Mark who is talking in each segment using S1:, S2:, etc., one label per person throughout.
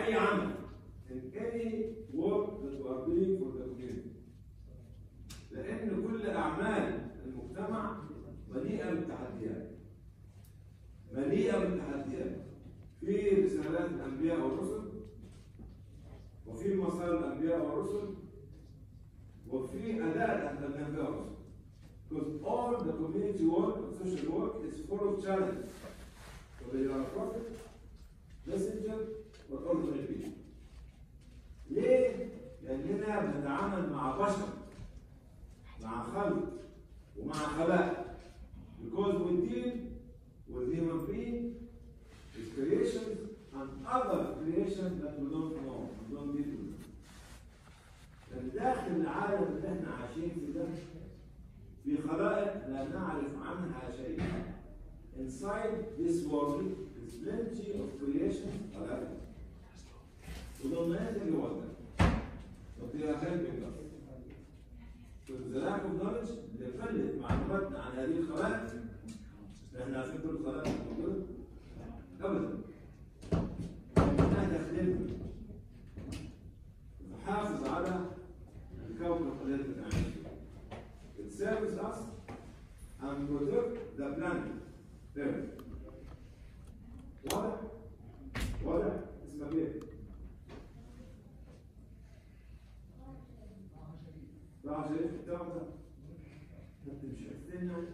S1: اي عمل in any work that you are doing for the community لان كل اعمال المجتمع مليئه بالتحديات مليئه بالتحديات في رسالات الانبياء والرسل وفي مصائر الانبياء والرسل وفي اداء الانبياء والرسل because all the community work and social work is full of challenges whether you are a prophet messenger or ordinary people ليه؟ لأننا بنتعامل مع بشر مع خلق ومع خلائق because we deal with human beings with creations and other creations that we don't know we don't deal with them. لأن داخل العالم اللي احنا عايشين فيه ده في خلائق لا نعرف عنها شيء inside this world is plenty of creations خلائق we don't know anything about them but they are helping us So the lack of knowledge اللي قلت معلوماتنا عن هذه الخلائق احنا عارفين كل الخلائق موجوده ابدا لكنها تخدمنا تحافظ على الكوكب الذي نعيش فيه It serves us and protect the planet Earth واضح؟ واضح؟ اسمك ايه؟ طه شريف بتاعه ده انت مش عارفين يعني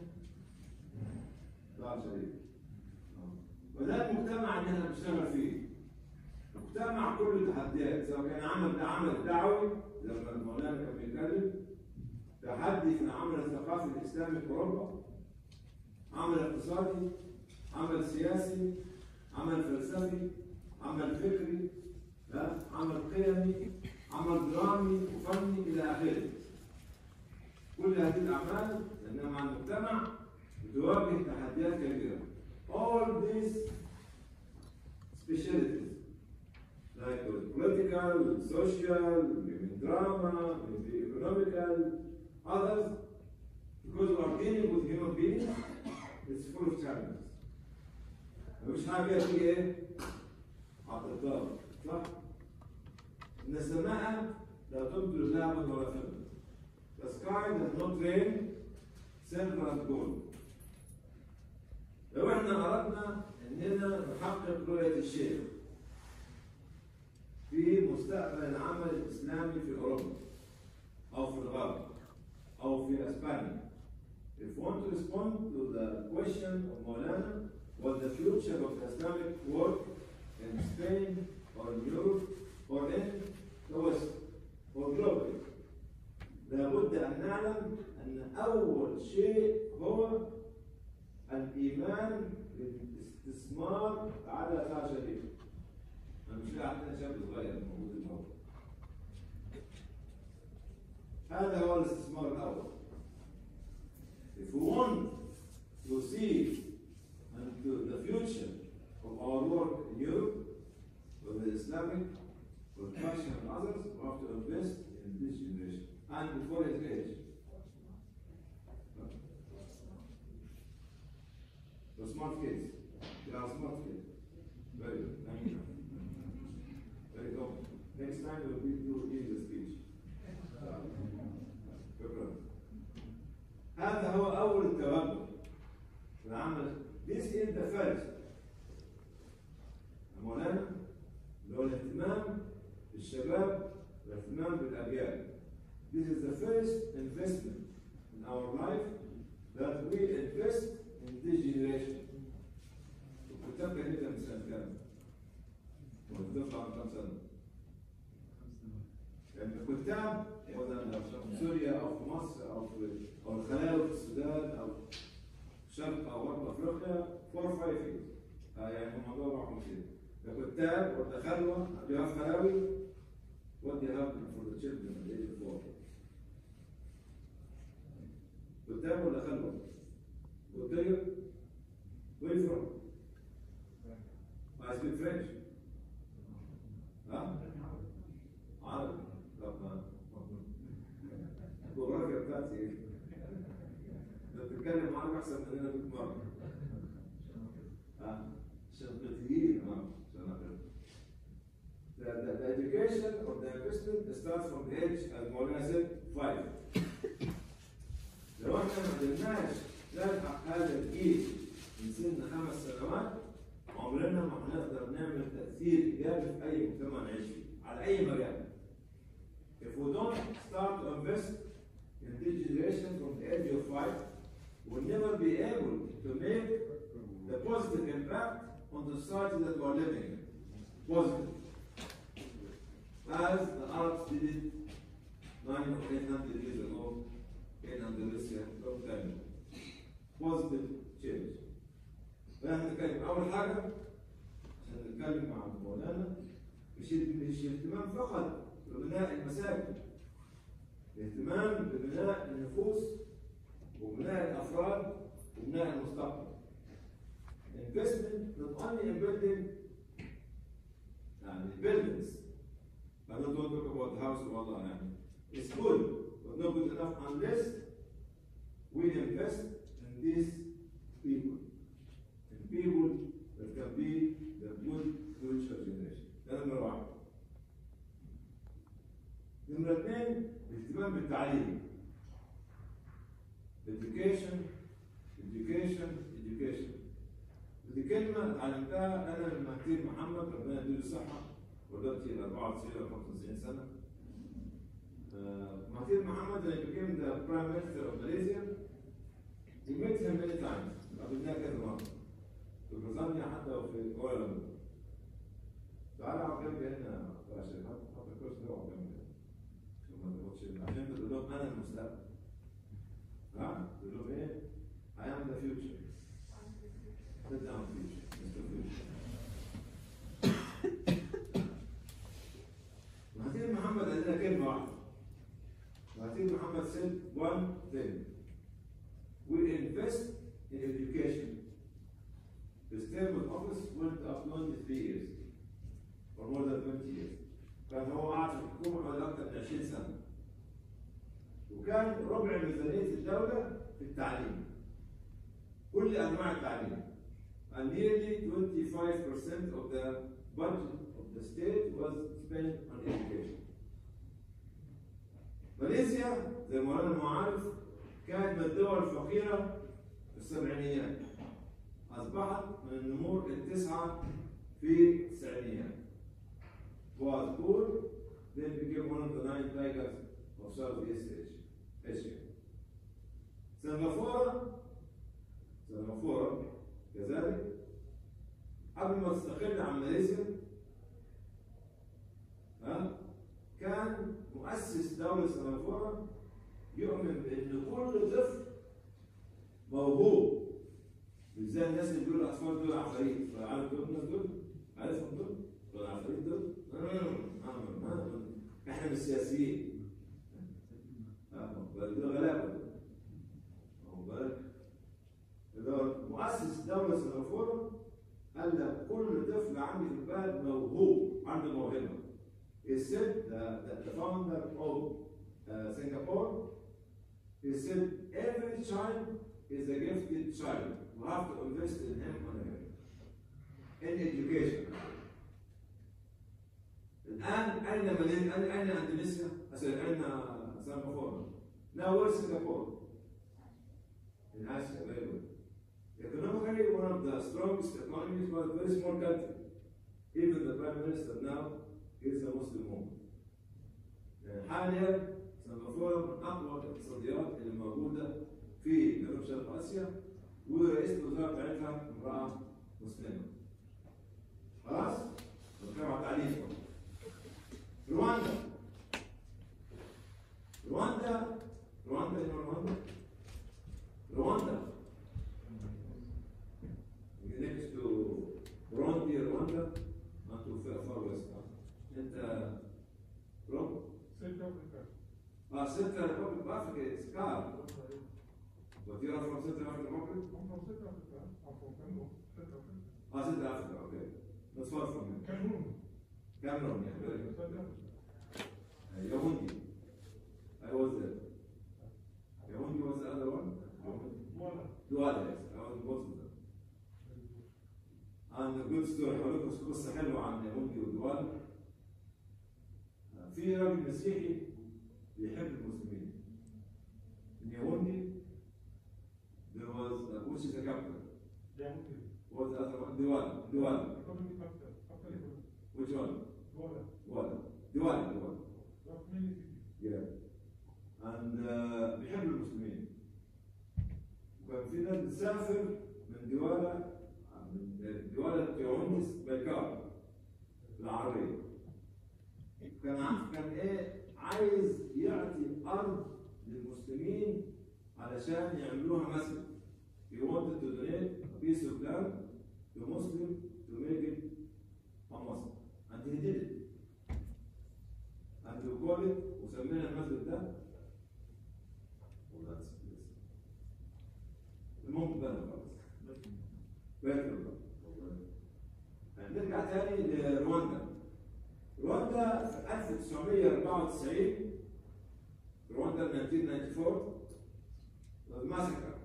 S1: طه شريف وده المجتمع اللي احنا بنشتغل فيه مجتمع كله تحديات سواء كان عمل ده عمل دعوي لما المولانا كان بيتكلم تحدي في العمل الثقافي الاسلامي في اوروبا عمل اقتصادي عمل سياسي عمل فلسفي عمل فكري لا عمل قيمي عمل درامي وفني الى اخره كل هذه الاعمال لانها مع المجتمع بتواجه تحديات كبيره all these specialties like political, social, maybe drama, maybe economical, others, because we are dealing with human beings, it's full of challenges. مفيش حاجة تيجي إيه؟ على الإطلاق، صح؟ إن السماء لا تمطر ذهبا ولا فضة. The sky does not rain silver and gold. لو احنا أردنا إننا نحقق رؤية الشيخ في مستقبل العمل الإسلامي في أوروبا أو في الغرب أو في أسبانيا. If we want to respond to the question of Maulana, what the future of Islamic work in Spain or in Europe or in the West or globally, لابد أن نعلم أن أول شيء هو الإيمان بالاستثمار على أساس شديد. أنا مش لاقي عندنا شاب صغير موجود الأول. هذا هو الاستثمار الأول. If we want to see into the future of our work in Europe, with the Islamic, with Persian and others, we have to invest in this generation and before its age. The smart kids, they are smart kids. Very good. Thank you. Very good. Next time we'll be you give the speech. شكرا. هذا هو أول التوجه في العمل. This is the first. مولانا اللي هو الاهتمام بالشباب والاهتمام بالأجيال. This is the first investment in our life that we invest in this generation. الكتاب كان يبدأ من سنة كام؟ والدفع عن كام سنة؟ يعني الكتاب مثلا في سوريا او في مصر او في او الخلايا في السودان او شرق او غرب افريقيا فور فايف يعني الموضوع معهم كده الكتاب والتخلوه do you have خلاوي what do you have for the children at the age of four كتاب ولا خلوه؟ قلت لك where you from؟ I speak French ها؟ عربي طب ما الجغرافيا بتاعتي ايه؟ انت بتتكلم عربي احسن مننا 100 مره ها؟ شنقيطيين اه شنقيط the, the, the education or the investment starts from the age, as Maulana said, five. لو احنا ما قدرناش نلحق هذا الجيل من سن خمس سنوات عمرنا ما هنقدر نعمل تأثير إيجابي في أي مجتمع نعيش فيه على أي مجال. If we don't start to invest in this generation from the age of five, we'll never be able to make the positive impact on the society that we are living in. Positive. As the Arabs did it nine or eight hundred years ago in Andalusia, long time ago. Positive change. فاحنا نتكلم أول حاجة عشان نتكلم مع مولانا مش مش اهتمام فقط ببناء المساجد الاهتمام ببناء النفوس وبناء الافراد وبناء المستقبل. Investment not only in building يعني buildings. I don't want to talk about the house of Allah يعني. It's good, but not good enough unless we invest in these people. In people that can be the good future generation. ده نمرة واحد. نمرة اثنين الاهتمام بالتعليم. education education education ودي كلمة اتعلمتها أنا من مهدي محمد ربنا يديله الصحة ودلوقتي 94 أو 95 سنة. Uh, Mahathir Mohamad, when he became the Prime Minister of Malaysia, he met him many times. قابلناه كذا مرة. في بريطانيا حتى وفي كوالالمبور. تعالى اقعد جنبي هنا عشان حط حط الكرسي ده واقعد جنبي. عشان ما تاخدش عشان تقول لهم أنا المستقبل. ها؟ تقول لهم إيه؟ I am the future. Sit down, future. Mr. Future. مهدي محمد قال لنا كلمة واحدة. مهدي محمد said one thing. We invest in education. His term of office went up 93 years. Or more than 20 years. كان هو قاعد في الحكومة حوالي أكثر من 20 سنة. وكان ربع ميزانية الدولة في التعليم. كل أنواع التعليم. And nearly 25% of the budget of the state was spent on education. ماليزيا زي ما انا عارف كانت من الدول الفقيرة في السبعينيات. أصبحت من النمور التسعة في التسعينيات. Was poor, then became one of the nine tigers of Southeast Asia. سنغافورة سنغافورة كذلك قبل ما تستقل عن ماليزيا ها كان مؤسس دولة سنغافورة يؤمن بأن كل طفل موهوب مش زي الناس اللي بيقولوا الأطفال دول عفاريت عارف دول الناس دول؟ عارفهم دول؟ دول العفاريت دول؟ احنا مش سياسيين دول غلابة واخد بالك؟ مؤسس دولة سنغافورة قال لك كل طفل عندي في البلد موهوب عنده موهبة. He said the, the, the founder of uh, Singapore, he said every child is a gifted child. We have to invest in him or her. In education. الآن أين مالين أين أين أندونيسيا؟ أسأل أين سنغافورة؟ Now where's Singapore? In Asia, very good. Economically, one of the strongest economies, but a very small country. Even the prime minister now is a Muslim woman. حاليا سنغافورة من أقوى الاقتصاديات اللي موجودة في جنوب شرق آسيا ورئيس الوزراء بتاعتها امرأة مسلمة. خلاص؟ بتكلم على التعليم. رواندا. رواندا رواندا إيه رواندا؟ رواندا next to Burundi, Rwanda, not too far, far west. huh? And uh, from
S2: Central Africa.
S1: uh, Central Republic of Africa, it's Ghana. But you are from Central African Republic?
S2: I'm from Central Africa. I'm from Cameroon. Central Africa.
S1: Ah, Central Africa, okay. Not far from you.
S2: Cameroon.
S1: Cameroon, yeah, very good.
S2: Central Africa.
S1: Uh, Yaoundé. I was there. Yaoundé was the other one?
S2: Voilà.
S1: Douala, yes. I was in both of them. عن جود ستوري هقول لكم قصه حلوه عن يهودي ودوال في راجل مسيحي بيحب المسلمين in Yaoundé there was uh, which is the capital
S2: Yaoundé.
S1: what was the other one Diwali Diwali
S2: Economic capital. After economic.
S1: which one
S2: Douala.
S1: Diwali Diwali Diwali
S2: Of many cities.
S1: yeah and uh, بيحب المسلمين وكان في ناس بتسافر من ديوالا من ديوالا تيونس بالكار العربية كان ع- كان ايه عايز يعطي ارض للمسلمين علشان يعملوها مسجد he wanted to donate a piece of land to Muslim to make it a mosque and he did it and we call it وسمينا المسجد ده وذاتس المهم بقى خلاص بارك الله نرجع تاني لرواندا رواندا في 1994 رواندا 1994 مسكر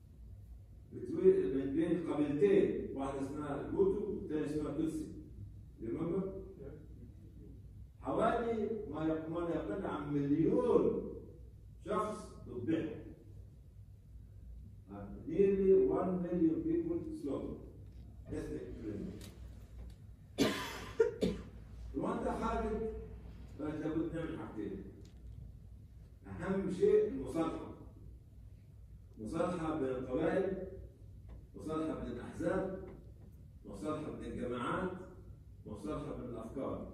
S1: من بين قبيلتين واحدة اسمها الهوتو والثانية اسمها توتسي ريمبر
S2: Yes.
S1: حوالي ما يق- ما لا يقل عن مليون شخص ذبحوا And nearly 1 million people slaughtered. ethnic cleansing. رواندا حاجة بقت لابد نعمل حاجتين. أهم شيء المصالحة. مصالحة بين القبائل، مصالحة بين الأحزاب، مصالحة بين الجماعات، مصالحة بين الأفكار.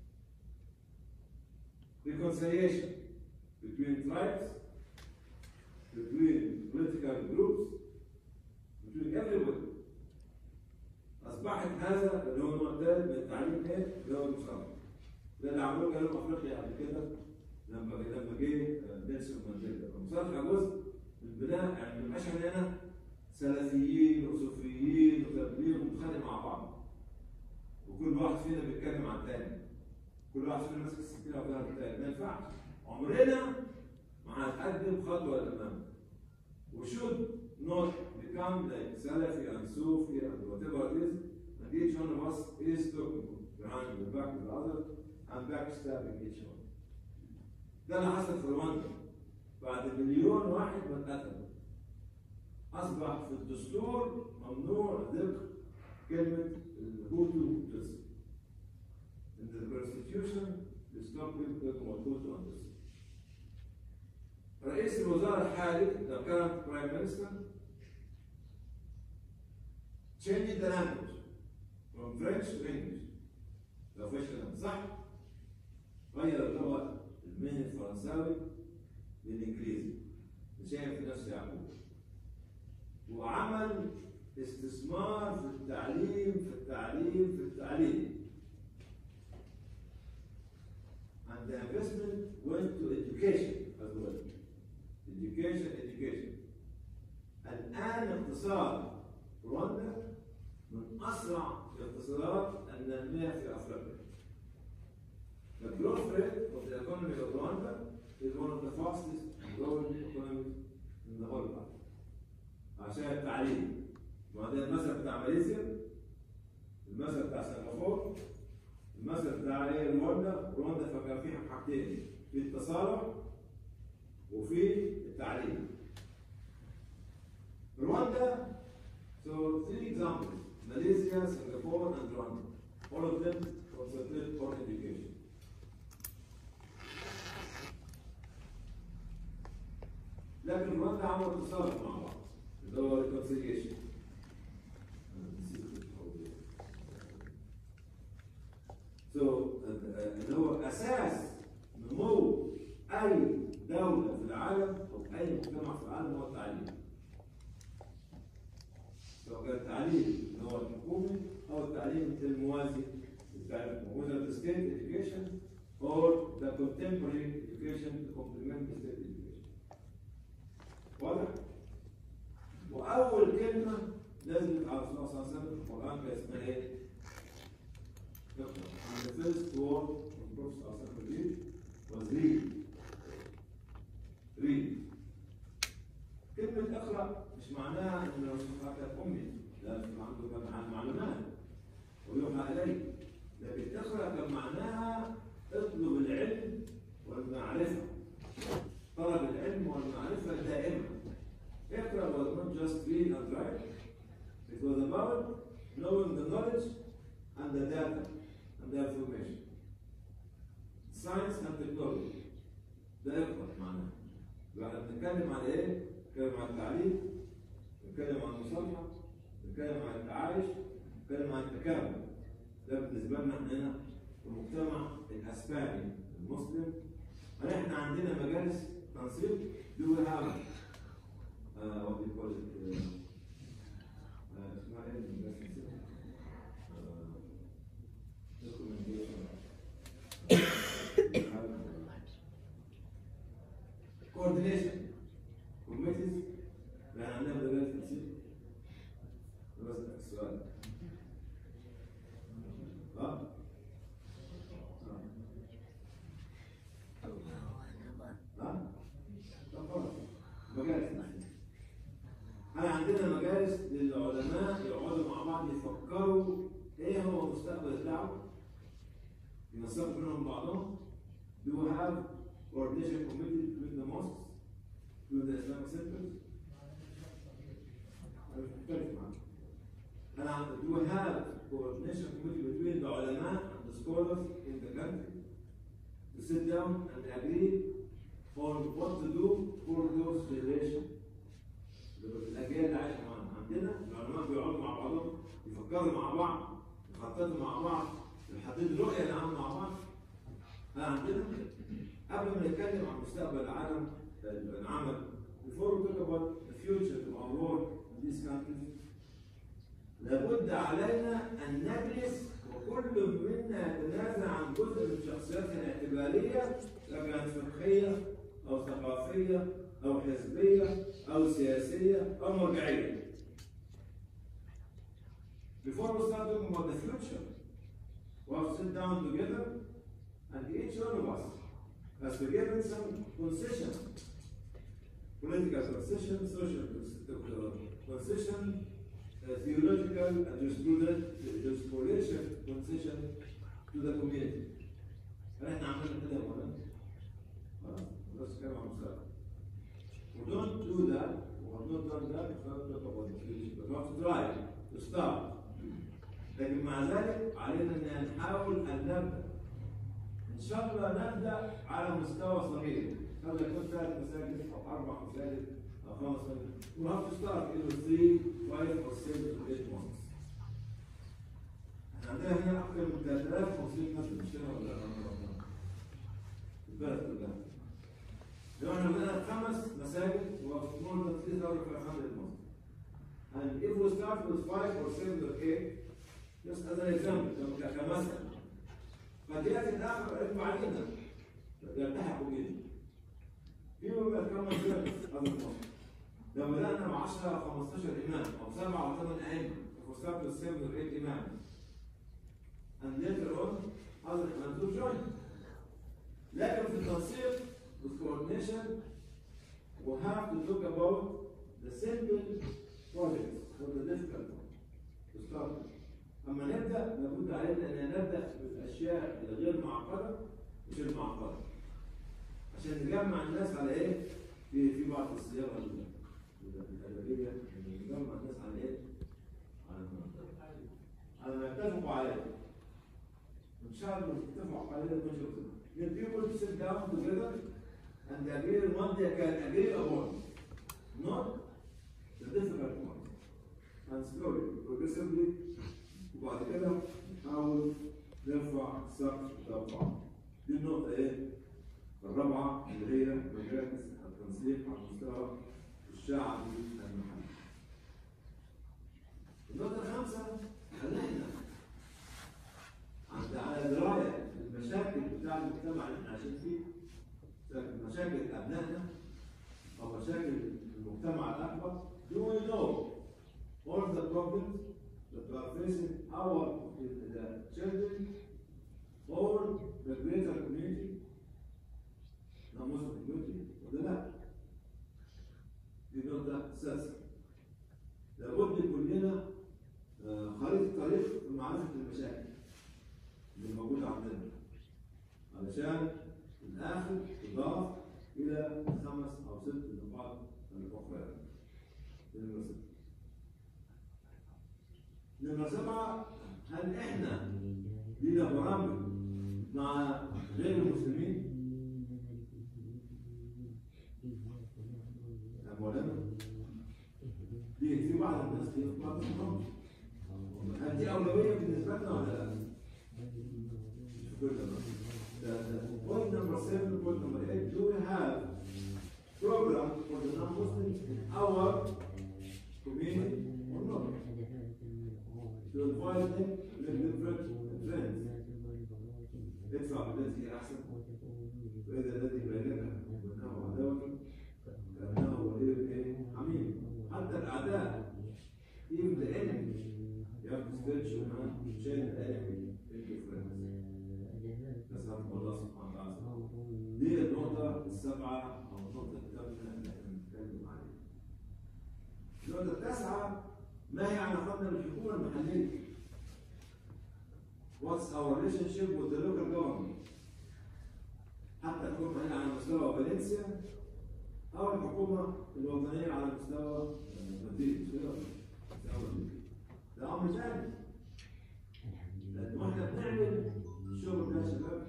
S1: reconciliation between tribes, between political groups, between everybody. أصبحت هذا اللي هو المعتاد من التعليم إيه؟ اللي هو المصالحة. ده اللي عملوه جنوب أفريقيا قبل كده لما لما جه نيلسون مانديلا. المصالحة جزء من البناء يعني ما يبقاش احنا هنا سلفيين وصوفيين وتبليغ ونتخانق مع بعض. وكل واحد فينا بيتكلم عن الثاني. كل واحد فينا ماسك السكينه وفيها الثاني ما ينفعش عمرنا ما هنتقدم خطوه للامام we should not become like Salafi and Sufi and whatever it is and each one of us is talking behind the back of the other and backstabbing each one ده اللي حصل في رواندا بعد مليون واحد ما اتقتلوا اصبح في الدستور ممنوع ذكر كلمه الهوتو والتوتسي in the constitution is not built موجود on this. رئيس الوزراء الحالي the current prime minister changed the language from French to English the official language صح؟ غير اللغة المهني الفرنساوي للإنجليزي شايف في نفس يعقوب وعمل استثمار في التعليم في التعليم في التعليم and the investment went to education as well. Education, education. الآن اقتصاد رواندا من أسرع الاقتصادات النامية في أفريقيا. The growth rate of the economy of Rwanda is one of the fastest growing economies in the whole world. عشان التعليم. وبعدين المثل بتاع ماليزيا المثل بتاع سنغافورة المثل بتاع ايه رواندا رواندا فكان فيها حاجتين في التصالح وفي التعليم رواندا so three examples Malaysia, Singapore and Rwanda all of them concentrate on education لكن رواندا عملوا تصالح مع بعض اللي هو reconciliation So, اللي هو اساس نمو اي دوله في العالم او اي مجتمع في العالم هو التعليم. سواء كان التعليم اللي هو الحكومي او التعليم الموازي للتعليم whether the state education or the contemporary education to complement the state education. واضح؟ واول كلمه نزلت على الرسول صلى الله عليه وسلم في القران كان اسمها ايه؟ And the first word from Prophet Sallallahu Alaihi was read. Read. كلمة اقرأ مش معناها إن الرسول صلى الله عليه وسلم أمي، لا عنده كان عن معلومات ويوحى إليه، لكن اقرأ كان معناها اطلب العلم ساينس اند تكنولوجي ده اقرا معناه يبقى احنا بنتكلم على ايه؟ بنتكلم على التعليم بنتكلم عن المصالحه بنتكلم عن التعايش بنتكلم عن التكامل ده بالنسبه لنا احنا هنا في المجتمع الاسباني المسلم هل احنا عندنا مجالس تنسيق دو هاف وات يو كول اسمها ايه المجالس التنسيق؟ آه، documentation. coordination committees يعني عندنا مجالس تنسيق بس السؤال ها؟ ها؟ طب خلاص مجالس تنسيق احنا عندنا مجالس للعلماء يقعدوا مع بعض يفكروا ايه هو مستقبل الدعوه ينسقوا بينهم بعضهم Do you have coordination committee between the mosques, between the Islamic centers? أنا مش مختلف معاك. أنا عند do you have coordination committee between the ulama and the scholars in the country to sit down and agree on what to do for those generations? الأجيال اللي عايشة معانا عندنا العلماء بيقعدوا مع بعضهم يفكروا مع بعض يخططوا مع بعض يحددوا رؤية للعالم مع بعض ها عندنا قبل ما نتكلم عن مستقبل العالم العمل before we talk about the future of our work in these countries لابد علينا أن نجلس وكل منا يتنازع عن جزء من شخصياته الاعتبارية سواء كانت فقهية أو ثقافية أو حزبية أو سياسية أو مرجعية. Before we start talking about the future, we have to sit down together and each one of us has to give it some concession. Political concession, social concession, uh, theological and jurisprudent- jurisprudential concession to the community. هل احنا عملنا كده يا مولانا؟ خلاص بس كلام عن المستقبل. We don't do that, we have not done that, we cannot talk about the future, but we have to try to start. لكن مع ذلك علينا ان نحاول ان نبدا ان شاء الله نبدا على مستوى صغير قد يكون ثلاث مساجد او اربع مساجد او خمس مساجد we have to start either three, five or seven or eight months احنا عندنا هنا اكثر من 3500 مسجد مش كده ولا لا؟ البلد كلها لو احنا بدأنا خمس مساجد و more than 3500 مسجد and if we start with five or seven or eight just as an example كم- كمثل قد ياتي الاخر يتبع علينا يلتحقوا بنا في بقى كم مسألة هذا الموضوع لو بدأنا ب 10 15 إمام أو سبعة أو ثمان أئمة for start with seven or eight imams and later on other imams will join لكن في التنسيق with coordination we have to talk about the simple projects or the difficult ones to start with. أما نبدأ لابد علينا أن نبدأ بالأشياء الغير معقدة مش المعقدة عشان نجمع الناس على إيه؟ في في بعض الصياغة ال- الأدبية إن نجمع الناس على إيه؟ على ما على ما يتفقوا عليه إن شاء الله نتفق عليه نشوف The people to sit down together and agree on what they can agree upon, not the difficult ones. And slowly, progressively, وبعد كده نحاول نرفع سقف التوقع. دي النقطة إيه؟ الرابعة اللي هي مجالس التنسيق على المستوى الشعبي المحلي. النقطة الخامسة إن إحنا عند على دراية المشاكل بتاع المجتمع اللي احنا عايشين فيه سواء مشاكل أبنائنا أو مشاكل المجتمع الأكبر do we know all the problems that we are facing our the children or the greater community the Muslim community ولا لا؟ دي نقطة أساسية لابد يكون لنا آه، خريطة طريق في معرفة المشاكل اللي موجودة عندنا علشان في الآخر تضاف إلى خمس أو ست نقاط الأخرى نمرة ستة. نمرة سبعة هل إحنا لينا برامج مع غير المسلمين the, the point number seven, point number eight, do we have program for the non-Muslims in our community or not? To invite them, make different friends. ادفع بالتي هي احسن واذا الذي بينك وبينه عداوه كانه ولي ايه حميم حتى الاعداء even the enemy you have to still show man change the enemy into friends نسأل الله سبحانه وتعالى دي النقطة السبعة أو النقطة الثامنة اللي احنا بنتكلم عليها. النقطة التاسعة ما هي علاقتنا بالحكومة المحلية؟ What's our relationship with the local government? حتى الحكومة هنا على مستوى فالنسيا أو الحكومة الوطنية على مستوى مدريد مش كده؟ مستوى مدريد. ده أمر ثاني. لأن واحنا بنعمل الشغل ده يا شباب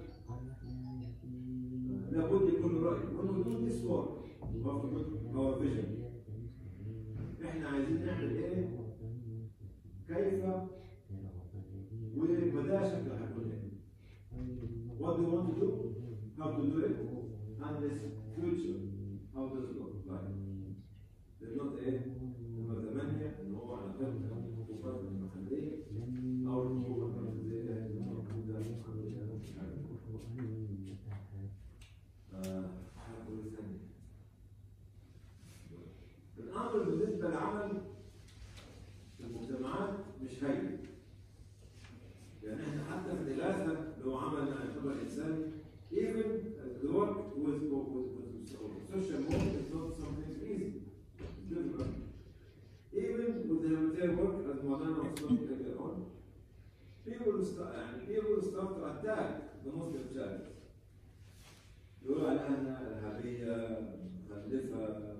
S1: لابد يكون له رأي. When we do this work, we have to put our vision. احنا عايزين نعمل ايه؟ كيف ومدى شكلها هيكون ايه؟ What do you want to do? How to do it? And this future, how does it look like? There's not ايه؟ نمرة ثمانية ان هو على قدر الحكومات المحلية او الحكومة المركزية الموجودة عندنا في العالم. آه، هقول ثانية. الامر بالنسبه للعمل في المجتمعات مش هين يعني احنا حتى في الاغاثه لو عمل يعتبر انساني even the work with, with, with social work is not something easy. It's difficult. Even with the humanitarian work, as Maulana was talking earlier on, people start, يعني people start to attack the Muslim charities. يقولوا عليها انها ارهابيه مخلفه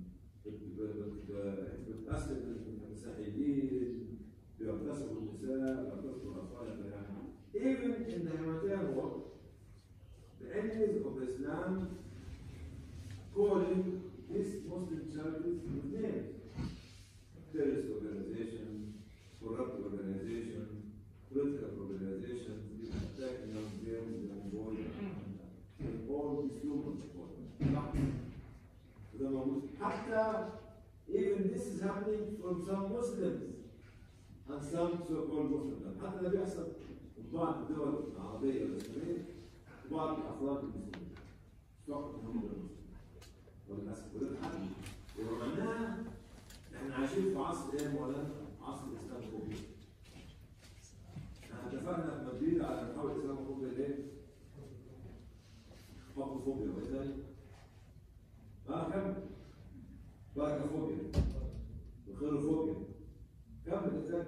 S1: بتأسف المسيحيين بيغتصبوا النساء بيغتصبوا الاطفال يعني even in the humanitarian work the enemies of Islam calling these Muslim charities with names terrorist organization corrupt organization political organization attacking young girls young boys and all these humans وده موجود حتى even this is happening from some Muslims and some so-called Muslims حتى ده بيحصل في بعض الدول العربية والإسلامية وبعض الأفراد المسلمين فقط هم المسلمين وللأسف وده تحدي ومعناها احنا عايشين في عصر ايه يا مولانا؟ عصر الإسلام الكبير احنا اتفقنا في مدريد على نحول الإسلام الكبير ايه؟ حب فوبيا وايه تاني؟ اه كمل بركة فوبيا وخير فوبيا كمل الثاني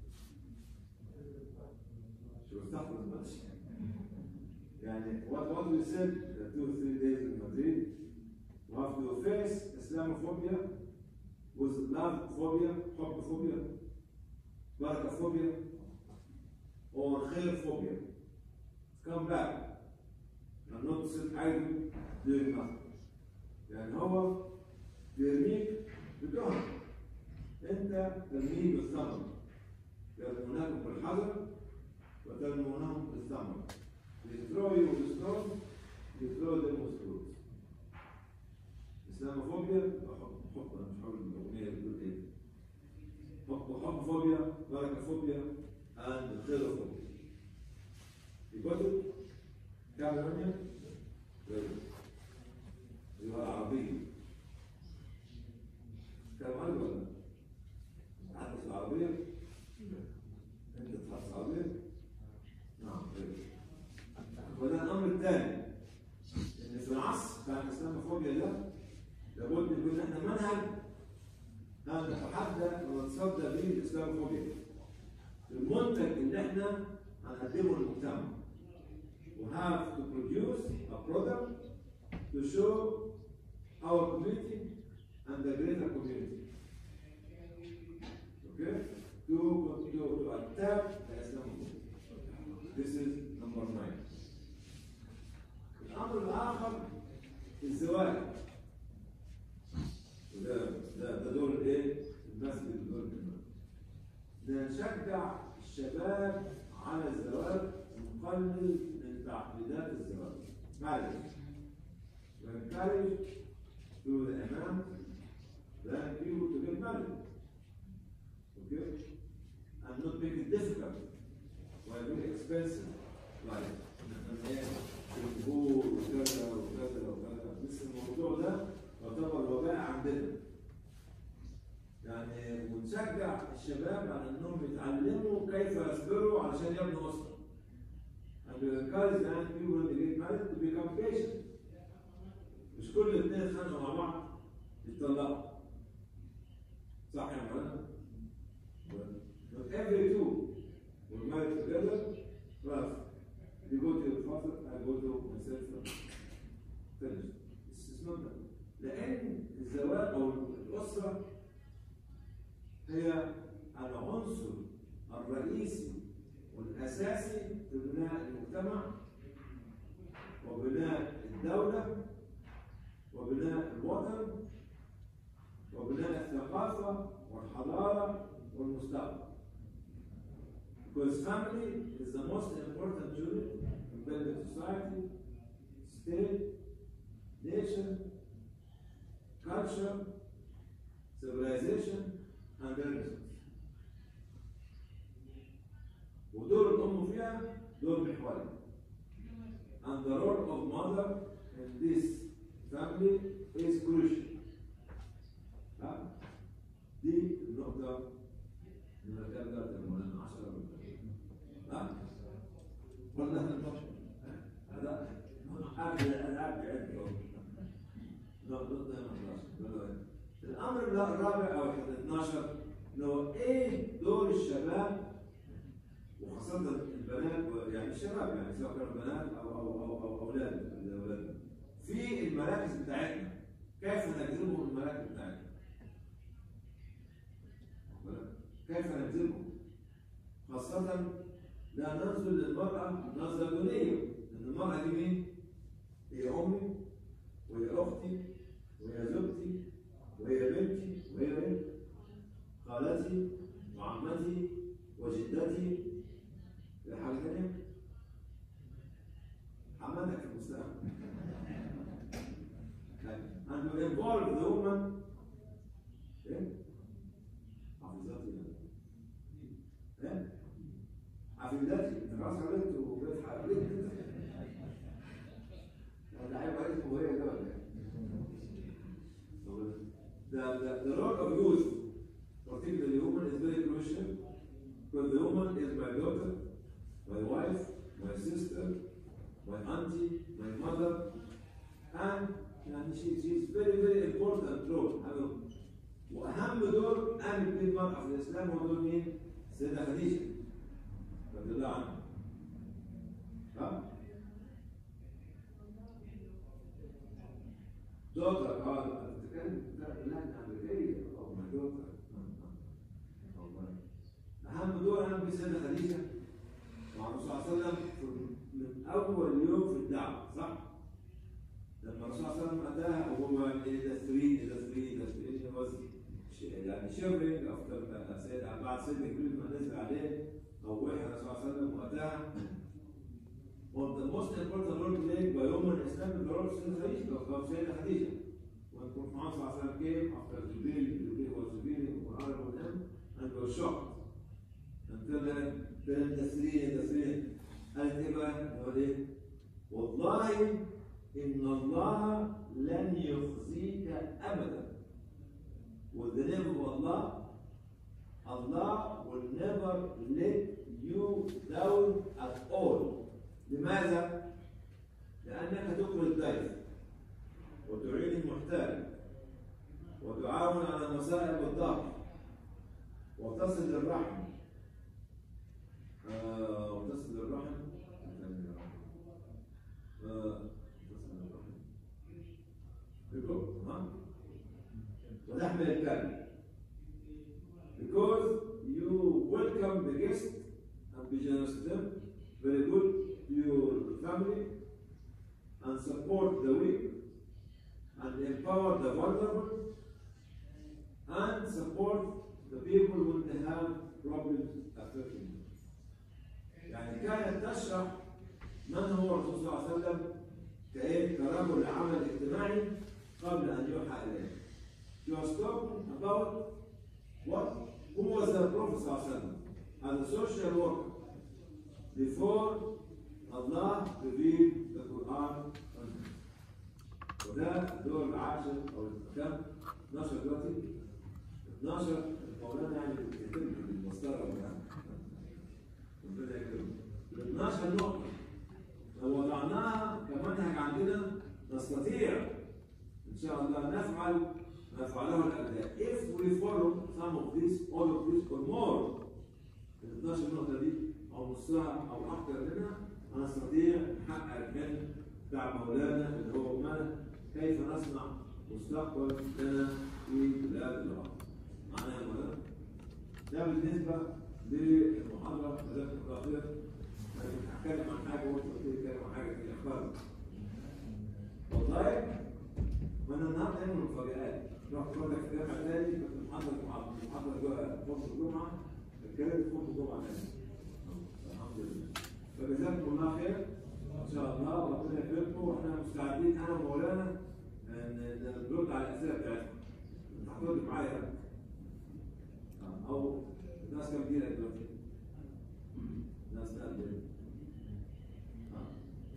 S1: شو استحفظ الماتش يعني what what we said the two three days in Madrid we have to face Islamophobia with love phobia حب phobia بركة phobia or خير phobia come back and not sit idle doing nothing يعني هو بيرميك بتهم انت ترميه بالثمر يرمونكم بالحجر وترمونهم بالثمر They throw you with stone, you throw them with fruits. Islamophobia حب حب انا مش هقول الاغنيه بتقول ايه حب حب فوبيا بركه فوبيا and خير فوبيا You got it? كام Very good. اللغة العربية كلام عربي ولا؟ تتحدث العربية؟ أنت تتحدث العربية؟ نعم وده الأمر الثاني إن في العصر بتاع الإسلاموفوبيا ده لابد يكون إحنا منهج نتحدى ونتصدى به الإسلاموفوبيا المنتج اللي إحنا هنقدمه للمجتمع We have to produce a product to show our community and the greater community. Okay? To, to, to attack the Islamophobia. This is number nine. الأمر الآخر الزواج. وده ده ده دور الايه؟ المسجد ودور الإمام. ده نشجع الشباب على الزواج ونقلل من تعقيدات الزواج. marriage. We encourage through the imam the people to get married. Okay? And not make it difficult. Why very expensive. Like, الجمهور وكذا وكذا وكذا بس الموضوع ده يعتبر وباء عندنا. يعني ونشجع الشباب على انهم يتعلموا كيف يصبروا علشان يبنوا اسره. And we encourage young people when they get married to become patient. مش كل اثنين اتخانقوا مع بعض يتطلقوا. صح يا مولانا؟ Not every two were married together, but you go to your father, I go to my sister. Finish. This is not that. لأن الزواج أو الأسرة هي العنصر الرئيسي والأساسي في بناء المجتمع وبناء الدولة وبناء الوطن وبناء الثقافة والحضارة والمستقبل. Because family is the most important unit in building society, state, nation, culture, civilization, and renaissance. ودور الأم فيها دور محوري. And the role of mother in this family is crucial. ها؟ دي النقطة اللي ذكرتها المولانا 10 ها؟ ولا هذا آخر الألعاب عندهم. نقطة 11 الأمر الرابع أو ال 12 إنه إيه دور الشباب وخاصة البنات يعني الشباب يعني سواء كانوا بنات أو أو أو أو أولاد الأولاد في المراكز بتاعتنا كيف نجذبهم المراكز بتاعتنا؟ كيف نجذبهم؟ خاصة لا ننظر للمرأة نظرة دونية، لأن المرأة دي مين؟ هي أمي وهي أختي وهي زوجتي وهي بنتي وهي بنت خالتي وعمتي وجدتي في حاجة تانية؟ عمتك في المستقبل. And to involve the woman إيه؟ حافظاتي إيه؟ حفيداتي أنا عاوز حضرتك وبيت حضرتك ده عيب عليك وهي ده ولا إيه؟ The, the, the role of youth, particularly woman, is very crucial because the woman is my daughter, my wife, my sister, my auntie, my mother, and يعني she, she is very very important role هذا واهم دور قامت به المراه في الاسلام هو دور مين؟ السيده خديجه رضي الله عنها ها؟ daughter اه بتتكلم لهجه امريكيه او my daughter اهم دور قام به السيده خديجه مع الرسول صلى الله عليه وسلم من اول يوم في الدعوه صح؟ لما الرسول صلى الله عليه وسلم اتاها وهو الى 3 الى 3 الى 3 was يعني شيرنج افتر سيد بعد سيدنا جبريل ما نزل عليه روحها الرسول صلى الله عليه وسلم واتاها One of the most important role played by women in Islam is the role of Sayyidina Khadija, of Sayyidina Khadija. When Prophet Muhammad صلى الله عليه وسلم came after Jibreel, Jibreel was revealing the Quran on him, and they were shocked. Until then, then تسليم تسليم قالت ايه بقى؟ قال ايه؟ والله إن الله لن يخزيك أبدا. With the name of Allah, Allah will never let you down at all. لماذا؟ لأنك تقبل الضيف وتعين المحتاج وتعاون على مصائب الضعف وتصل الرحم آه وتصل الرحم آه تصل الرحم يقول ها وتحمل الكلب because you welcome the guest and be generous to them very good to your family and support the weak and empower the vulnerable and support the people when they have problems affecting them. يعني كانت تشرح من هو الرسول صلى الله عليه وسلم كايه كرجل عمل اجتماعي قبل ان يوحى اليه You are talking about what? Who was the Prophet صلى الله عليه وسلم? As a social worker before Allah revealed the Quran on him. وده الدور العاشر او كم؟ 12 دلوقتي 12 مولانا يعني بيتم بالمسطره ولا ربنا يكرمه 12 نقطه لو وضعناها كمنهج عندنا نستطيع ان شاء الله نفعل ما فعله الابناء if we follow some of these all of these or more ال 12 نقطه دي او نصها او اكثر منها هنستطيع نحقق الحلم بتاع مولانا اللي هو ما كيف نصنع مستقبل لنا في بلاد الارض. معناها يا مولانا؟ ده بالنسبه للمحاضره جزاكم الله خير. انا كنت هتكلم عن حاجه وانت قلت لي اتكلم عن حاجه ثانيه خالص. والله وانا النهارده عامل مفاجآت. رحت برضك في جامعه تاني كنت محاضر محاضر جوه فصل الجمعه اتكلمت في فصل الجمعه تاني. الحمد لله. فجزاكم الله خير ان شاء الله وربنا يكرمكم واحنا مستعدين انا ومولانا ان نرد على الاسئله بتاعتكم. انت هترد معايا آه، او الناس كام جيلك دلوقتي؟ ناس كام جيلك؟ آه.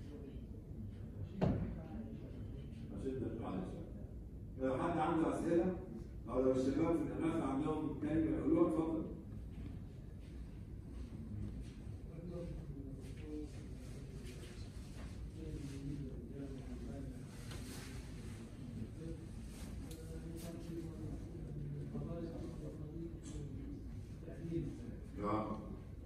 S1: عشان نرد على الشباب. لو حد عنده اسئله او لو الشباب في الاماكن عندهم كلمه يقولوها اتفضل. آه.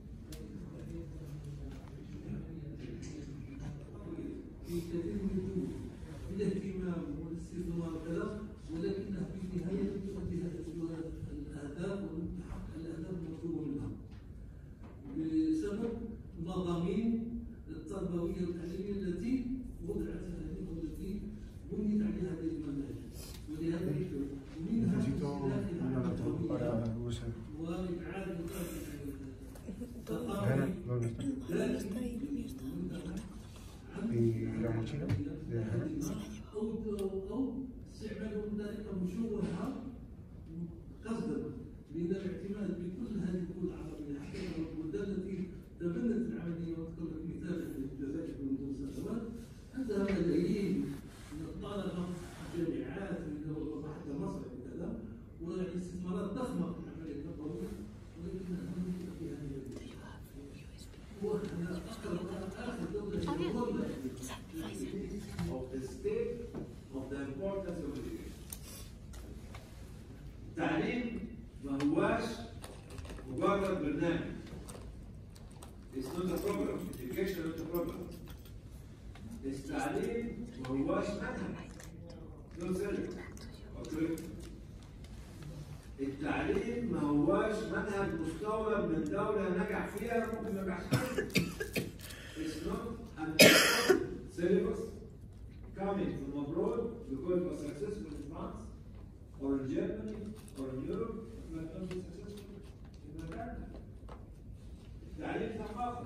S3: في كثير من الدول الاهتمام والاستثمار وكذا ولكنها في النهايه تؤدي الاهداف وتحقق الاهداف المطلوبه منها بسبب المضامين التربويه والتعليميه التي وضعت هذه والتي بنيت عليها هذه المناهج ولهذا ومنها
S4: Necesito una laptop para usar.
S3: وإعادة
S4: Ana, ¿dónde está? ¿Y la mochila de Ana?
S3: أو أو استعمال ذلك مشوهة قصدا لأن الاعتماد بكل هذه الدول العربية حتى البلدان التي تبنت العملية وأذكر لك مثال في الجزائر منذ سنوات عندها ملايين من الطلبة في الجامعات وحتى مصر وكذا واستثمارات ضخمة في العملية التربوية ولكنها لم تكن في هذه الدول. وأنا أذكر آخر دولة هي هولندا
S1: of the state of the importance of education. التعليم ما هواش مجرد برنامج. It's not a program. Education is not a program. التعليم ما هواش منهج. No syllabus. Okay. التعليم ما هواش منهج مستورد من دولة نجح فيها ممكن ما ينجحش It's not an syllabus coming from abroad because it was successful in France or in Germany or in Europe, it might not be successful in America. التعليم ثقافة.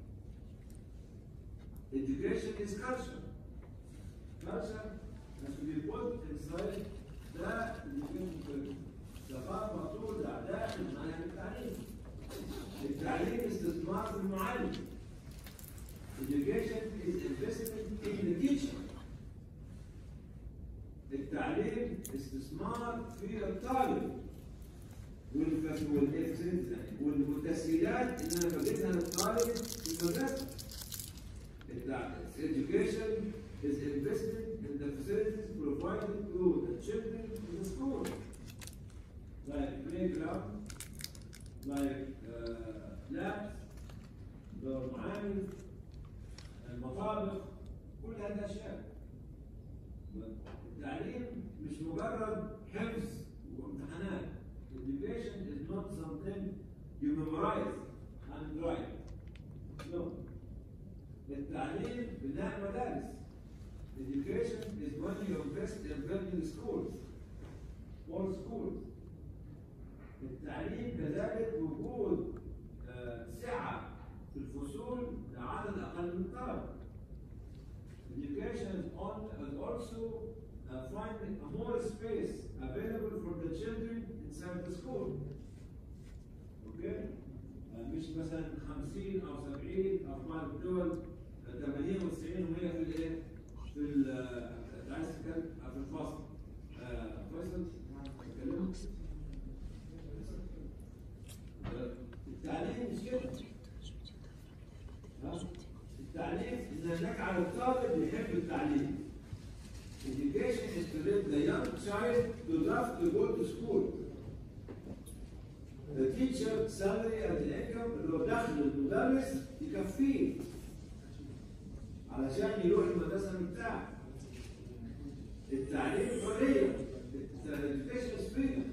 S1: Education is culture. Culture has to be put inside the education curriculum. ثقافة توضع داخل منهج التعليم. التعليم استثمار في المعلم. Education is investment in the teacher. التعليم استثمار في الطالب والفس- والإفسد والتسهيلات اللي انا بجيبها للطالب في المدرسه. التع- Education is investment in the facilities provided to the children in the school. Like playground, like uh, labs, دور معامل، المطابخ، كل هذه الأشياء. التعليم مش مجرد حفظ وامتحانات. Education is not something you memorize and write. No. التعليم بناء مدارس. Education is when you invest in building schools. More schools. التعليم كذلك وجود آه، سعة في الفصول لعدد أقل من الطلبة. Education is also uh, find a more space available for the children inside the school. Okay? آه، مش مثلا 50 او 70 او في بعض الدول آه، 80 و90 وهي في الايه؟ في ال آه، أنت عايز تتكلم آه، في الفصل. آه، فيصل تتكلم؟ آه، التعليم مش كده. ها؟ التعليم ان نجعل الطالب يحب التعليم. Education is to let the young child to love to go to school. The teacher salary and the income اللي هو دخل المدرس يكفيه علشان يروح المدرسة مرتاح. التعليم حرية. Education is freedom.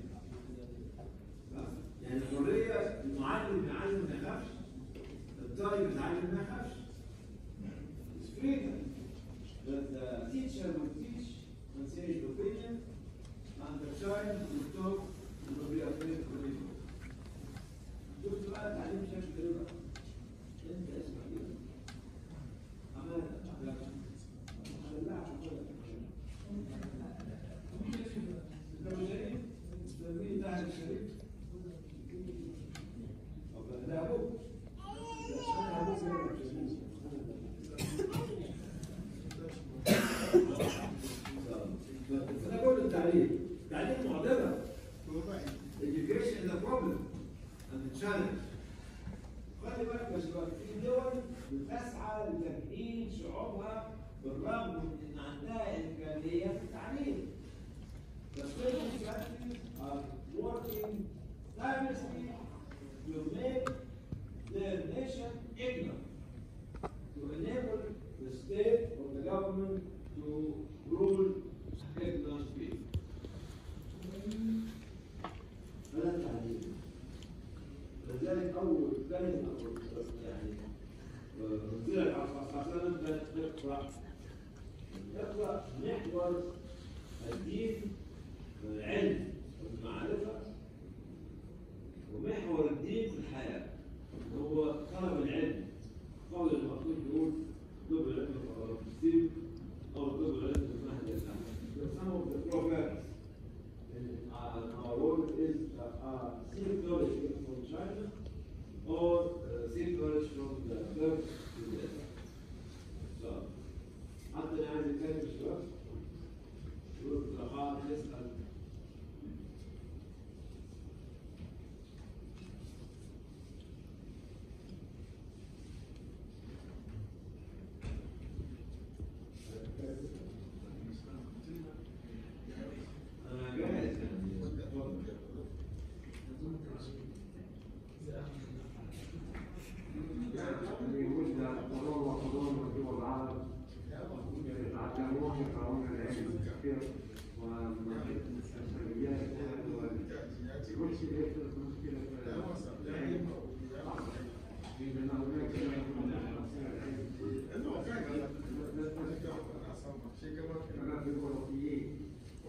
S1: يعني الحرية المعلم يعلم ما يخافش. الطالب يتعلم ما يخافش. It's freedom. But the teacher will teach and say his opinion, and the child will talk and will be afraid of it. شفت بقى التعليم شكل كده بقى؟ انت اسمع كده. أمانة أمانة. هنلعب كده. انت مش شايف؟ ده مين ده الشريف؟ طب ده ابوك. انا ابوك زي انا بقول التعليم التعليم معضله education is a problem and a challenge خلي بالك يا شباب في دول بتسعى لتمكين شعوبها بالرغم من ان عندها امكانيه في التعليم The student countries are working tirelessly to make their nation ignorant to enable the state or the government to rule ignorant people. هذا التعليم. لذلك أول كلمة أو يعني وزير العاصمة كانت تقرأ تقرأ محور الدين والعلم والمعرفة ومحور الدين في الحياة هو طلب العلم قول المقصود يقول طلب العلم في الدين أو طلب العلم في مهد الإسلام. Some of the proverbs in uh, our world is uh, uh, seek knowledge from China or uh, seek knowledge from the Gulf to the Islam. So, حتى أنا عايز أتكلم الشباب يقول الأخوات يسأل أنا جاهز يعني اتفضل.
S5: يقول ده قرار وقرار دول العرب يتعلمون يقرؤون العلم كثير والسلبيات كل شيء يحدث مشكلة في العلم لأن هناك كما في الأوروبيين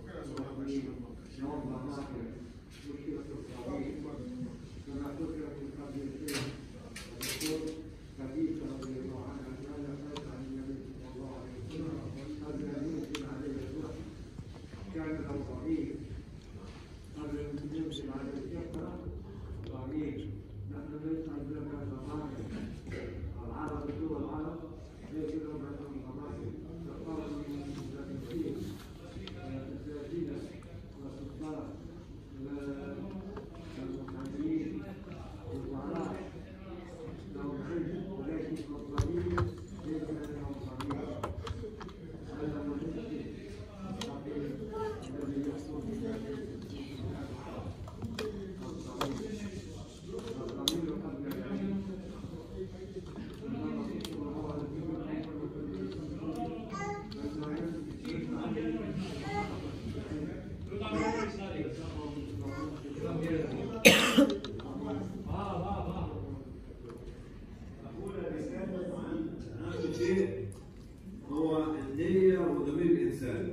S5: شلون مناطق مشكلة الصعيد كما ذكر في القبيلتين الدكتور خديجة رضي الله عنها كان خرج عن النبي صلى الله عليه وسلم قبل أن ينزل عليه الوحي كان له ضعيف قبل أن ينزل عليه يقرأ ضعيف نحن ليس عندنا ضمائر العرب دول العرب ليس لهم عندهم ضمائر تقارن من المدرسين والأساتذة والسلطان والمحامين والوزراء لهم علم ولكن الضمير ليس لهم ضمير هذا هو المشكل الضمير الذي يحصل في الضمير قبل العلم
S1: أقول رسالة عن أهم شيء هو النية وضمير الإنسان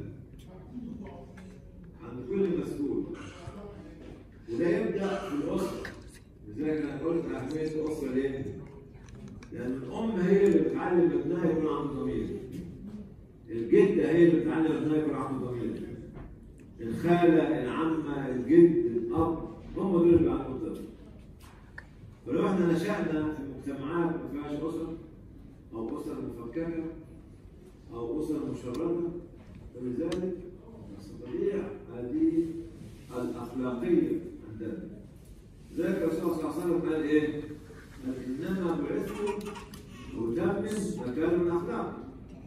S1: عند كل مسؤول وده يبدأ في الأسرة لذلك أنا قلت أهمية الأسرة ليه؟ لأن الأم هي اللي بتعلم ابنها يكون عنده ضمير الجدة الوالده هي اللي بتعلم ازاي يكون عنده ضمير الخاله العمه الجد الاب هم دول اللي بيعلموا الطفل ولو احنا نشأنا في مجتمعات ما فيهاش اسره او اسره مفككه او اسره مشرده فلذلك نستطيع هذه الاخلاقيه عندنا ذلك الرسول صلى الله عليه وسلم قال ايه؟ قال انما بعثت لأتمم مكارم الاخلاق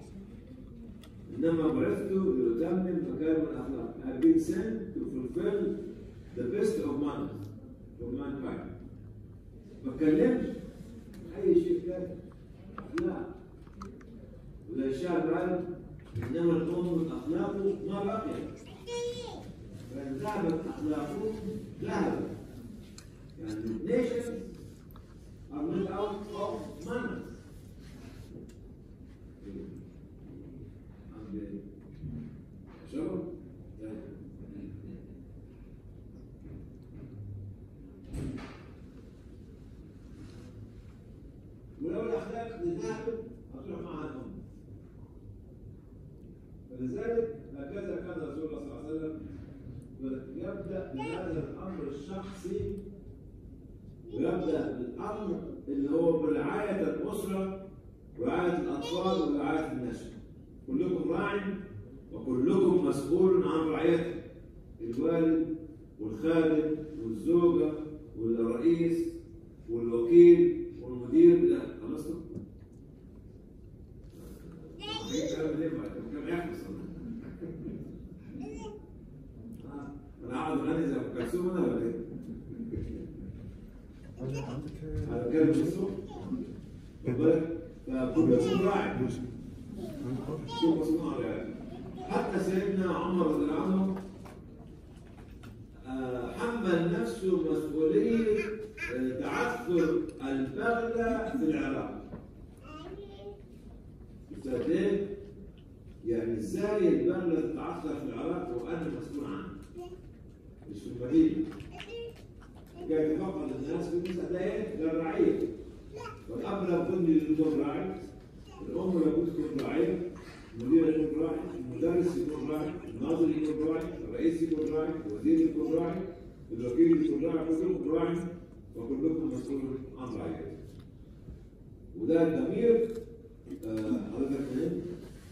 S1: انما بعثت لأتمم مكارم الاخلاق I've been sent to fulfill the best of manners for mankind ما اتكلمش اي شيء ثاني لا ولا الشعب قال انما الامم اخلاقه ما بقيت فان ذهبت اخلاقه ذهبت يعني nations are made out of manners عند شباب ولو الاخلاق ذهبت هتروح معها الامه فلذلك هكذا كان رسول الله صلى الله عليه وسلم يبدا بهذا الامر الشخصي ويبدا بالامر اللي هو برعايه الاسره ورعايه الاطفال ورعايه النشء كلكم راع وكلكم مسؤول عن رعيته الوالد والخادم والزوجه والرئيس والوكيل والمدير لا خلصتوا؟ كلام ليه بعد كلام يحفظ انا قاعد اغني زي ام كلثوم انا ولا ايه؟
S4: عندك عندك
S1: انا بتكلم في السوق واخد بالك؟ فكلكم راعي شوف مصنوع يعني حتى سيدنا عمر رضي الله عنه آه، حمل نفسه مسؤولية آه، تعثر البغلة في العراق سنة ايه؟ يعني ازاي البغلة تتعثر في العراق وانا مسؤول عنها مش في المدينة كان يتفقد الناس في المسألة ايه؟ للرعية والأب لابد يكون راعي الأم لابد تكون راعية المدير يكون راعي المدرس يكون راعي الناظر يكون راعي الرئيس يكون راعي الوزير يكون راعي الوكيل يكون راعي كلكم راعي وكلكم مسؤول عن رعيته وده الضمير آه، حضرتك منين؟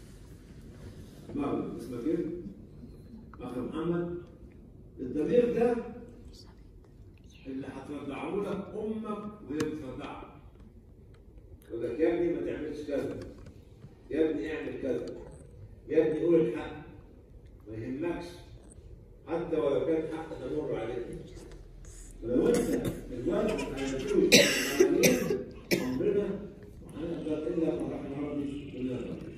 S1: بعد اسمك ايه؟ اخ محمد الضمير ده اللي هترضعه لك امك وهي بترضعك يقول لك يا ابني ما تعملش كذا يا ابني اعمل كذا يا ابني قول الحق ما يهمكش حتى ولو كان حق تمر عليك لو انت الوالد ما يمشوش امرنا وهنقدر الا ما رحم ربي الا ربي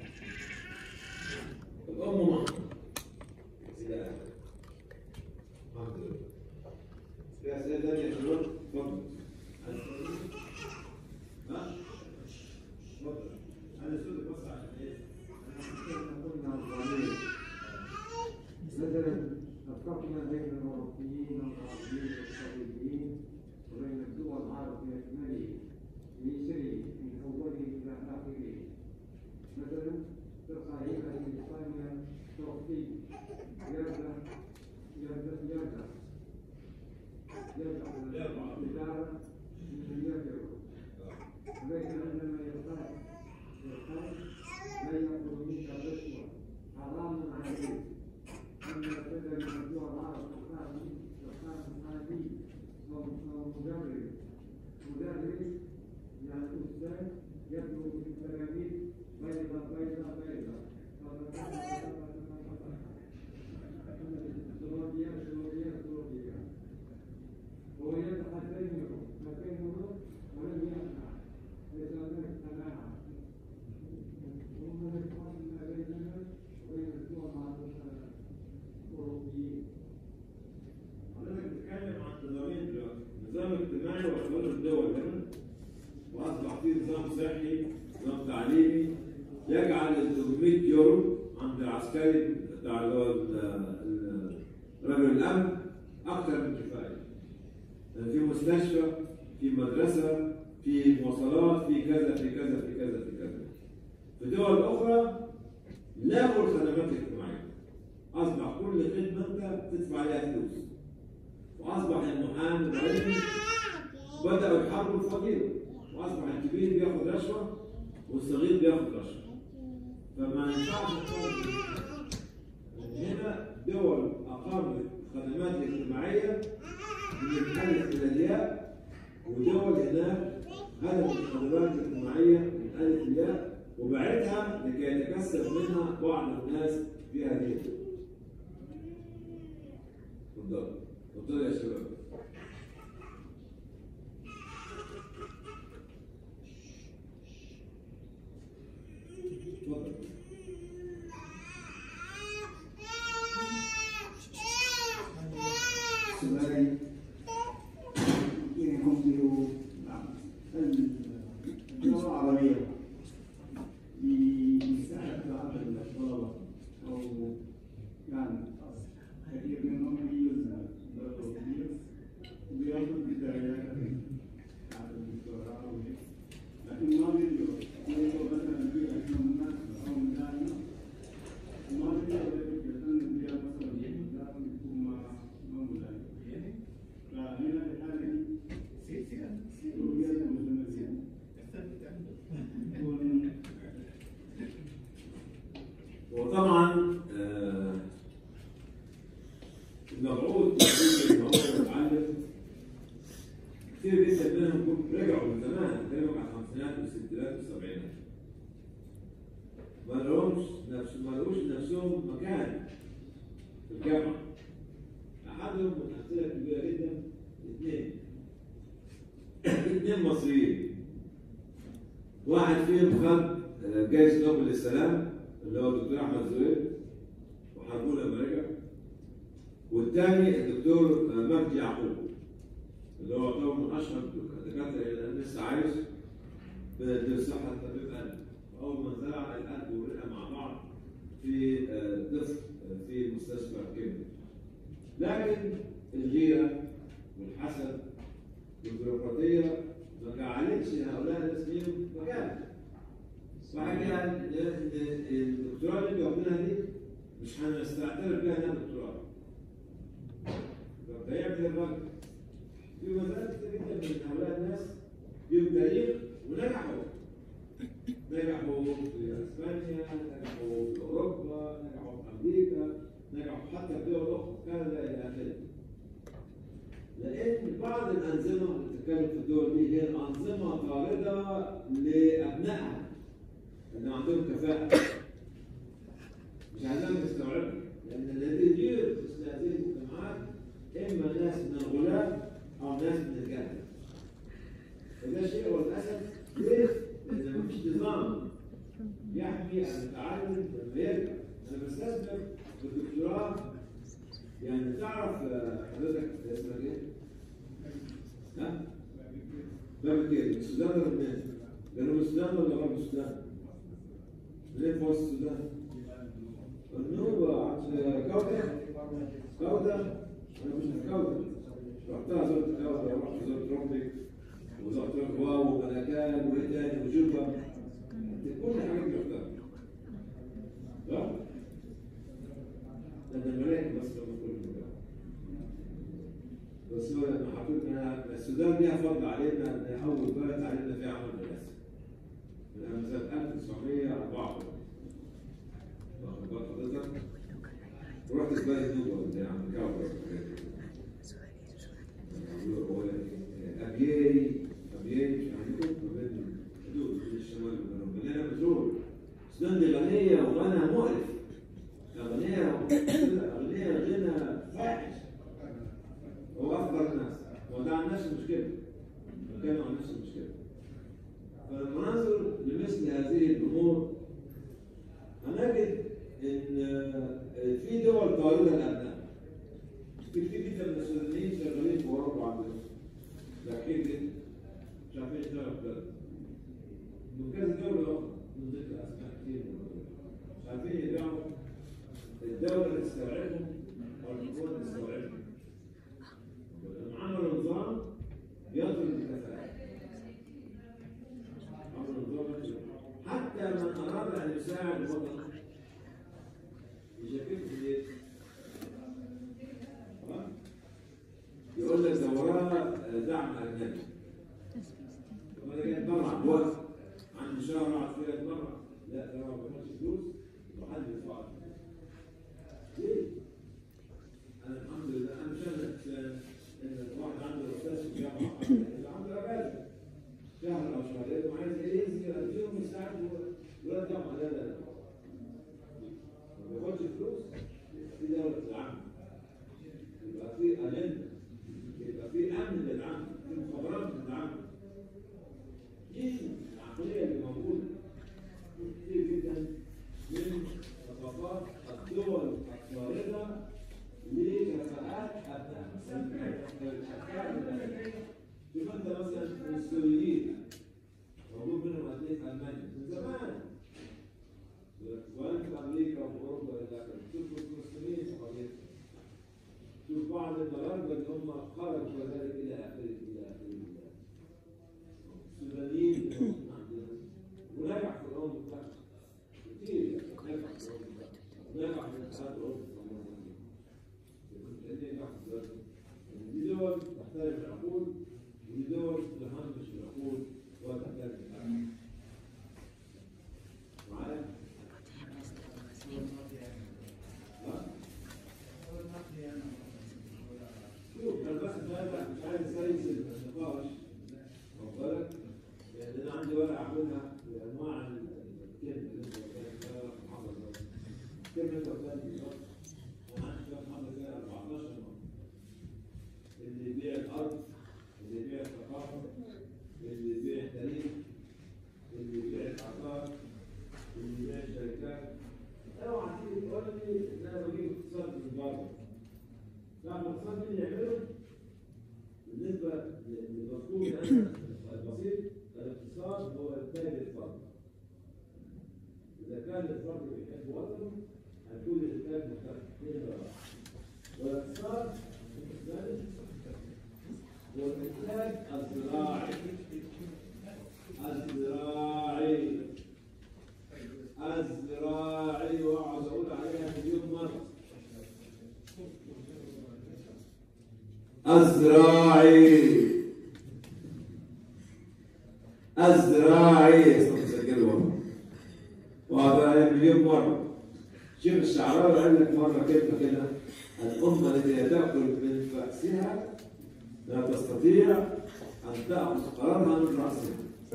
S1: الام محمد الى اخره الحمد لله في اسئله ثانيه يا شباب اتفضل ها؟ اتفضل انا صوتي بس عشان ايه؟
S5: مثلا اتفقنا بين الاوروبيين والعربيين والسعوديين وبين الدول العرب باكمله بمصره من اوله الى اخره مثلا في الصحيفه الاسلاميه تعطي يرجع يرجع يرجع يرجع الاداره من يرجع ولكن عندما يقال يقال لا يأخذ منك الرشوة حرام عليك أن يعتذر الموضوع العرب وكان وكان محامي أو أو مدرس مدرس يعني أستاذ يدعو في التلاميذ بيضة بيضة بيضة سلوكيات سلوكيات سلوكيات هو يتحدث مكانه ولم يسمع ليس هناك قناعة ومن الفصل ما بيننا وبين الدول الأوروبيين
S1: حضرتك بتتكلم عن نظامين دلوقتي النظام الاجتماعي وحلول الدول هنا واصبح فيه نظام صحي نظام تعليمي يجعل ال 300 يورو عند العسكري بتاع اللي هو ال- ال- رجل الامن اكثر من كفايه في مستشفى في مدرسه في مواصلات في كذا في كذا في كذا في كذا في دول اخرى لغوا الخدمات الاجتماعيه اصبح كل خدمه انت تدفع عليها فلوس واصبح المحامي والعلمي بداوا يحاربوا الفقير واصبح الكبير بياخد رشوه والصغير بياخد رشوه فما ينفعش نقول إن هنا دول اقامت خدمات اجتماعيه من الالف الى الياء ودول هناك هدفت الخدمات الاجتماعيه من الف الياء وبعتها لكي يتكسب منها بعض الناس في هذه الدول. اتفضل اتفضل يا شباب اتفضل
S5: سؤالي ينقل اللغة العربية يساعد بعض الطلبة أو يعني كثير منهم يوزن اللغة كتير وياخذ بدايات على الدكتوراه وهيك لكن ما بيقدروا يقولوا مثلا في احنا مناسبة أو مثالنا ما بيقدروا يقولوا فيها مثلا لازم يكون ما ما ملائم فهنا في الحالة دي رؤية المتمثلين يكون
S1: وطبعا آه، المبعوث اللي هو يتعلم كتير جدا منهم كنت رجعوا من زمان بكلمك على الخمسينات والستينات والسبعينات ما لهمش نفس ما لهوش نفسهم مكان في الجامعة أحدهم من الأمثلة الكبيرة جدا اثنين اثنين مصريين واحد فيهم خد آه، جائزة نوبل للسلام اللي هو الدكتور أحمد زويل وحاربوه لما رجع والثاني الدكتور آه، مجدي يعقوب اللي هو يعتبر من أشهر الدكاترة اللي لسه عايش بصحة طبيب قلب أول ما زرع القلب والرئة مع بعض في آه، طفل آه، في مستشفى كيمياء لكن الغيرة والحسد والبيروقراطية ما جعلتش هؤلاء الناس ليهم مكان. فحاجة الدكتوراه اللي بياخدوها دي مش هنستعترف بيها انها دكتوراه. طب ده يعمل الراجل. في مسائل كتير جدا من هؤلاء الناس ليهم تاريخ ونجحوا. نجحوا في اسبانيا، نجحوا في اوروبا، نجحوا في امريكا، نجحوا حتى في دول اخرى، كندا الى اخره. لان بعض الانظمه اللي بتتكلم في الدول دي هي انظمه طارده لابنائها ان عندهم كفاءه مش عايزين يستوعبوا لان الذي يدير مثل هذه المجتمعات اما ناس من الغلام او ناس من الجهل وده شيء وللاسف ليه؟ لان مفيش نظام يحمي المتعلم لما يرجع انا بستثمر في الدكتوراه يعني تعرف آه، حضرتك اسمك ايه؟ ها؟ باب كده من السودان ولا منين؟ جنوب السودان ولا غرب السودان؟ منين في وسط السودان؟ النوبة عند كوكا كوكا أنا مش في كوكا رحتها زرت كوكا ورحت زرت رومبيك وزرت واو وملكان وإيه تاني وجوبا كل الحاجات دي رحتها صح؟ لأن الملائكة بس لما كل مكان بس هو لما حطيتنا السودان ليها فضل علينا ان اول بلد علينا فيها عمل مدرسه من سنه 1904 واخد بال حضرتك ورحت جبال النوبه اللي عند كاوبر ابيي ابيي مش عندكم ما بين الحدود بين الشمال والجنوب مليانه بترول السودان دي غنيه وغنى مؤلف غنيه غنيه غنى فاحش هو أكبر الناس هو ده عن نفس المشكلة كانوا عن نفس المشكلة فلما ننظر لمثل هذه الأمور هنجد إن في دول طاردة الأبناء في كتير جدا من السودانيين شغالين في أوروبا عندهم لكن جدا مش عارفين يشتغلوا في بلد وكذا دولة أخرى من ذكر أسماء كتير من الدول. مش عارفين يرجعوا الدولة اللي تستوعبهم أو الحكومة اللي تستوعبهم عملوا نظام يضرب الكفاءة عملوا نظام يضرب. حتى من أراد أن يساعد الوطن مواصفات الدول الطاردة لكفاءات أبنائها. شوف أنت مثلا السوريين موجود منهم هتلاقي في ألمانيا من زمان وأنت في أمريكا وأوروبا إلى آخره شوف الفلسطينيين في قضيتهم شوف بعض المغاربة اللي هم خرجوا كذلك إلى آخره إلى آخره السودانيين اللي موجودين عندنا ونجح في الأمم المتحدة كتير يعني نجح في الأمم المتحدة نجح في الاتحاد الأوروبي في الأمم المتحدة اللي نجح في ذلك. يعني دي دول تحترم العقول ودي دول تهمش العقول وتحترم العقول معايا؟ ها؟ شوف انا بس ده مش عايز اسيس النقاش واخد بالك؟ لان انا عندي ورقه اعملها بانواع الكلمه اللي انت قلتها في المحاضره دلوقتي. الكلمه اللي انت قلتها دي بالظبط انا عندي فيها محاضره فيها 14 نقطه. اللي يبيع الارض اللي يبيع الثقافه اللي يبيع التاريخ اللي يبيع العقار اللي يبيع الشركات اوعى تيجي تقول لي ان انا بجيب اقتصاد من بره لا الاقتصاد مين اللي يعمله؟ بالنسبه لمفهومي انا البسيط الاقتصاد هو انتاج الفرد اذا كان الفرد بيحب وطنه هيكون الانتاج مختلف اثنين ولا واحد. والاقتصاد الثالث هو الانتاج الزراعي الزراعي الزراعي واقعد اقول عليها مليون مره الزراعي الزراعي اسمه مسجل ورا وهذا مليون مره شيخ الشعراوي قال لك مره كلمه كده الامه التي لا تاكل من فاسها لا تستطيع ان تاخذ قرارها من راسها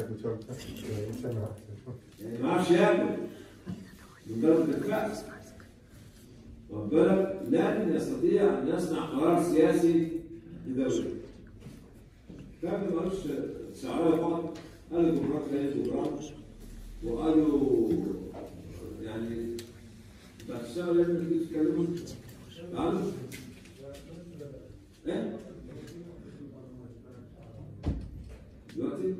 S1: يعني ما عرفش ياكل من درجه الفأس واخد بالك لكن يستطيع ان يصنع قرار سياسي لدوله كان ما قالش شعراوي فقط قال جمهورات خليل جبران وقالوا يعني بعد الشهر لازم تيجي تتكلموا قالوا ايه دلوقتي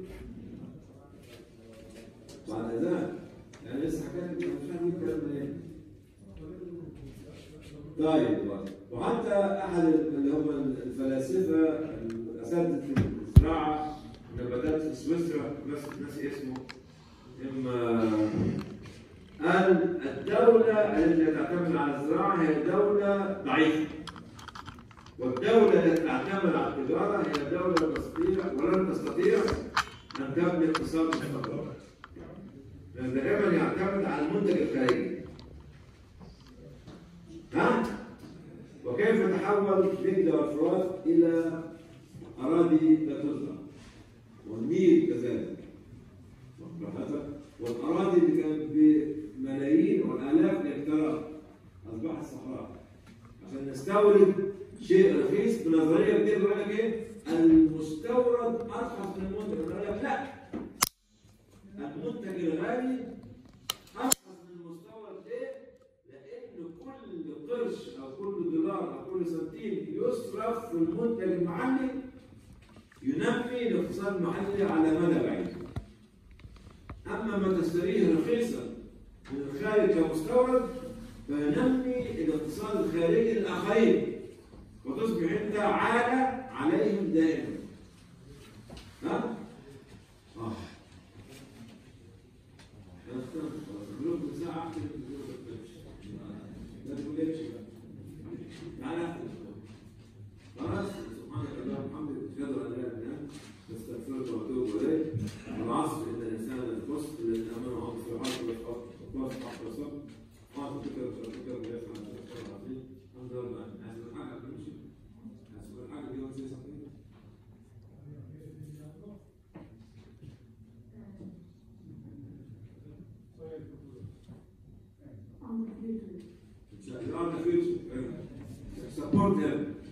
S1: بعد اذان يعني لسه حكايه مش عارف مين الكلام ده ايه طيب وحتى احد اللي هم الفلاسفه الاساتذه في الزراعه نباتات في سويسرا بس ناسي اسمه اما قال الدولة التي تعتمد على الزراعة هي دولة ضعيفة والدولة التي تعتمد على التجارة هي دولة تستطيع ولن تستطيع أن تبني اقتصاد مستقر. لأن دائما يعتمد على المنتج الخارجي. ها؟ وكيف تحول دجلة والفرات إلى أراضي لا تزرع والنيل كذلك هذا والأراضي اللي كانت بملايين والآلاف الهكتارات أصبحت صحراء عشان نستورد شيء رخيص بنظرية كتير بيقول لك إيه؟ المستورد أرخص من المنتج أنا أقول لك لا المنتج الغالي أرخص من المستورد ليه؟ لأن كل قرش أو كل دولار أو كل سنتيم يصرف في المنتج المحلي ينمي الاقتصاد المحلي على مدى بعيد. أما ما تشتريه رخيصا من الخارج كمستورد فينمي الاقتصاد الخارجي للآخرين وتصبح أنت عالة عليهم دائما. ها؟ آه. أنا اخترت خلاص من ساعة أحسن ما تقولش بقى. تعالى أحسن. خلاص سبحانك اللهم وبحمدك اشهد ان لا اله الا انت نستغفرك ونتوب اليك العصر ان الانسان للخسر الذين امنوا وعملوا الصالحات وقف تحت الصبر وعلى فكره وشكرا ويسعى الشكر العظيم الحمد لله عايز تقول حاجه قبل ما امشي عايز تقول حاجه دي وانت لسه فاكر؟
S2: طيب
S1: ان شاء الله the future support them